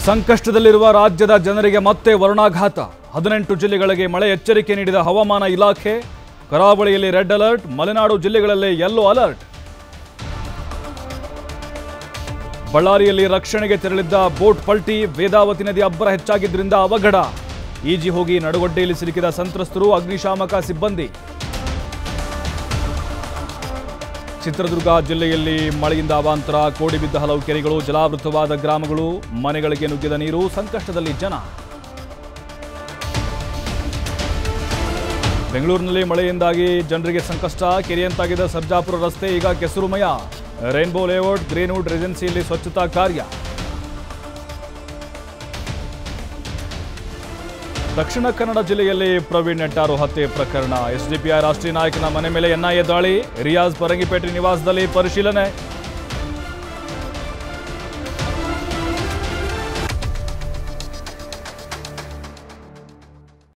ಸಂಕಷ್ಟದಲ್ಲಿರುವ ರಾಜ್ಯದ ಜನರಿಗೆ ಮತ್ತೆ ವರುಣಾಘಾತ ಹದಿನೆಂಟು ಜಿಲ್ಲೆಗಳಿಗೆ ಮಳೆ ಎಚ್ಚರಿಕೆ ನೀಡಿದ ಹವಾಮಾನ ಇಲಾಖೆ ಕರಾವಳಿಯಲ್ಲಿ ರೆಡ್ ಅಲರ್ಟ್ ಮಲೆನಾಡು ಜಿಲ್ಲೆಗಳಲ್ಲಿ ಯೆಲ್ಲೋ ಅಲರ್ಟ್ ಬಳ್ಳಾರಿಯಲ್ಲಿ ರಕ್ಷಣೆಗೆ ತೆರಳಿದ್ದ ಬೋಟ್ ಪಲ್ಟಿ ವೇದಾವತಿ ನದಿ ಅಬ್ಬರ ಹೆಚ್ಚಾಗಿದ್ದರಿಂದ ಅವಘಡ ಈಜಿ ಹೋಗಿ ನಡುಗಡ್ಡೆಯಲ್ಲಿ ಸಿಲುಕಿದ ಸಂತ್ರಸ್ತರು ಅಗ್ನಿಶಾಮಕ ಸಿಬ್ಬಂದಿ ಚಿತ್ರದುರ್ಗ ಜಿಲ್ಲೆಯಲ್ಲಿ ಮಳೆಯಿಂದ ಅವಾಂತರ ಕೋಡಿ ಬಿದ್ದ ಹಲವು ಕೆರೆಗಳು ಜಲಾವೃತವಾದ ಗ್ರಾಮಗಳು ಮನೆಗಳಿಗೆ ನುಗ್ಗಿದ ನೀರು ಸಂಕಷ್ಟದಲ್ಲಿ ಜನ ಬೆಂಗಳೂರಿನಲ್ಲಿ ಮಳೆಯಿಂದಾಗಿ ಜನರಿಗೆ ಸಂಕಷ್ಟ ಕೆರೆಯಂತಾಗಿದ್ದ ಸರ್ಜಾಪುರ ರಸ್ತೆ ಈಗ ಕೆಸರುಮಯ ರೈನ್ಬೋ ಲೇಔಟ್ ಗ್ರೀನ್ವುಡ್ ರೆಜೆನ್ಸಿಯಲ್ಲಿ ಸ್ವಚ್ಛತಾ ಕಾರ್ಯ ದಕ್ಷಿಣ ಕನ್ನಡ ಜಿಲ್ಲೆಯಲ್ಲಿ ಪ್ರವೀಣ್ ನೆಟ್ಟಾರು ಹತ್ಯೆ ಪ್ರಕರಣ ಎಸ್ಡಿಪಿಐ ರಾಷ್ಟ್ರೀಯ ನಾಯಕನ ಮನೆ ಮೇಲೆ ಎನ್ಐಎ ದಾಳಿ ರಿಯಾಜ್ ಪರಂಗಿಪೇಟೆ ನಿವಾಸದಲ್ಲಿ ಪರಿಶೀಲನೆ